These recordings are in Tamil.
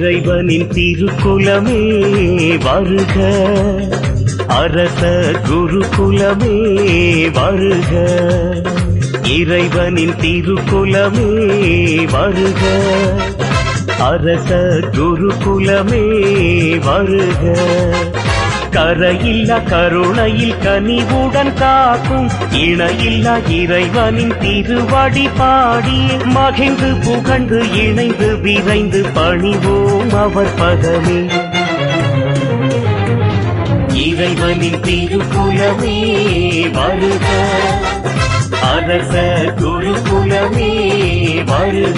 இறைவனின் திருக்குலமே வருக அரச குருகுலமே வருக இறைவனின் திருக்குலமே வருக அரச குருகுலமே வருக கரையில்லா கருணையில் கனிவுடன் காக்கும் இணையில்லா இறைவனின் திருவடி பாடி மகிழ்ந்து புகழ்ந்து இணைந்து விரைந்து பணிவோம் அவர் பதமே இறைவனின் திருக்குலமே வருக அரச குருகுலமே வருக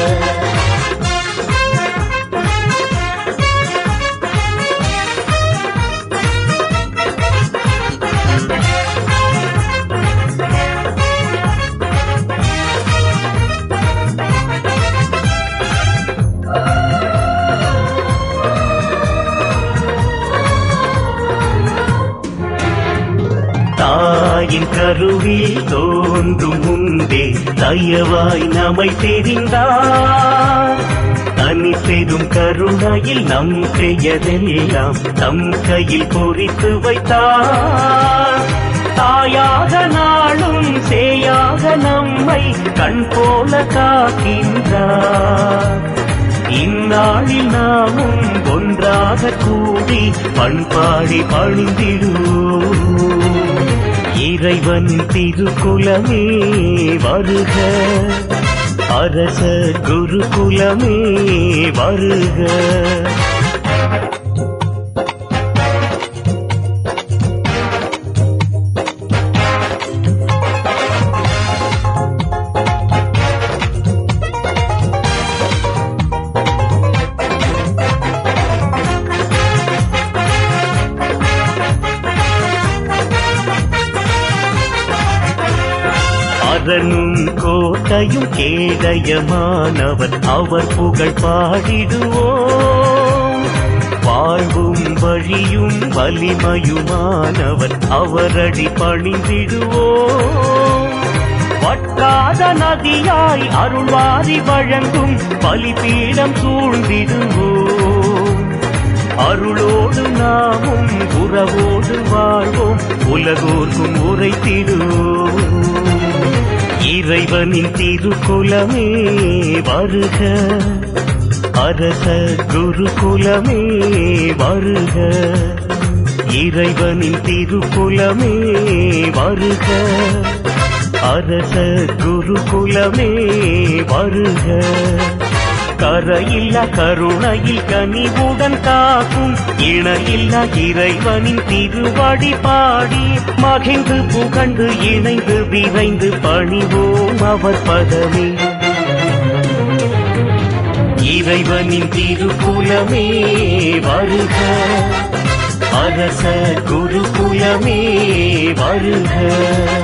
தாயின் கருவில் தோன்றும் முன்பே தயவாய் நம்மை தெரிந்தார் தனி பெரும் கருணையில் நம் பெயரெல்லாம் தம் கையில் பொறித்து வைத்தார் தாயாக நாளும் சேயாக நம்மை கண் போல காக்கின்றார் இந்நாளில் நாமும் ஒன்றாக கூடி பண்பாடி பணிந்திடுவோம் இறைவன் திருக்குலமே வருக அரச குருகுலமே வருக அரணும் கோட்டையும் கேடயமானவர் அவர் புகழ் பாடிடுவோம் வாழ்வும் வழியும் வலிமையுமானவர் அவரடி பணிந்திடுவோம் வட்டாத நதியாய் அருள்வாரி வழங்கும் பலிபீடம் சூழ்ந்திடுவோம் அருளோடு நாமும் உறவோடு வாழ்வோம் உலகோர்க்கும் உரைத்திடுவோம் இறைவனின் திருக்குலமே வருக அரச குருகுலமே வருக இறைவனின் திருக்குலமே வருக அரச குருகுலமே வருக கரையில்லா கருணையில் கனிவுடன் காக்கும் இணையில்லா இறைவனின் திருவடி பாடி மகிழ்ந்து புகழ்ந்து இணைந்து விரைந்து பணிவோம் அவர் பதமே இறைவனின் திருக்குலமே வருக அரச குருகுலமே வருக